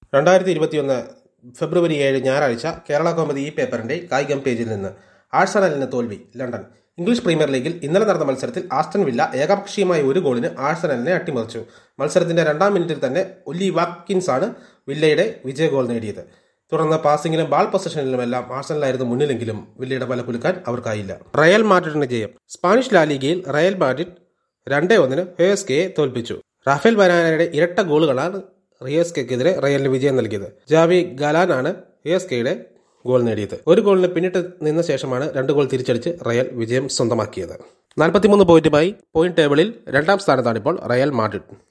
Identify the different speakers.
Speaker 1: രണ്ടായിരത്തി ഇരുപത്തിയൊന്ന് ഫെബ്രുവരി ഏഴ് ഞായറാഴ്ച കേരള കോമഡി ഈ പേപ്പറിന്റെ കായികം പേജിൽ നിന്ന് ആഴ്സണലിന് തോൽവി ലണ്ടൻ ഇംഗ്ലീഷ് പ്രീമിയർ ലീഗിൽ ഇന്നലെ നടന്ന മത്സരത്തിൽ ആസ്റ്റൺ വില്ല ഏകപക്ഷീയമായ ഒരു ഗോളിന് ആഴ്സണലിനെ അട്ടിമറിച്ചു മത്സരത്തിന്റെ രണ്ടാം മിനിറ്റിൽ തന്നെ ഒല്ലി വാക്കിൻസ് ആണ് വില്ലയുടെ വിജയ ഗോൾ നേടിയത് തുടർന്ന് പാസിംഗിലും ബാൾ പൊസിഷനിലുമെല്ലാം ആഴ്സണലായിരുന്നു മുന്നിലെങ്കിലും വില്ലയുടെ ബല കുലുക്കാൻ അവർക്കായില്ല റയൽ മാഡ്രിഡിന് ജയം സ്പാനിഷ് ലാലിഗയിൽ റയൽ മാഡ്രിഡ് രണ്ടേ ഒന്നിന് ഹേസ്കയെ തോൽപ്പിച്ചു റാഫേൽ വരാനയുടെ ഇരട്ട ഗോളുകളാണ് റിയസ്കെതിരെ റയലിന് വിജയം നൽകിയത് ജാവി ഗലാനാണ് റിയസ്കയുടെ ഗോൾ നേടിയത് ഒരു ഗോളിന് പിന്നിട്ട് നിന്ന ശേഷമാണ് രണ്ട് ഗോൾ തിരിച്ചടിച്ച് റയൽ വിജയം സ്വന്തമാക്കിയത് നാൽപ്പത്തിമൂന്ന് പോയിന്റുമായി പോയിന്റ് ടേബിളിൽ രണ്ടാം സ്ഥാനത്താണിപ്പോൾ റയൽ മാഡ്രിഡ്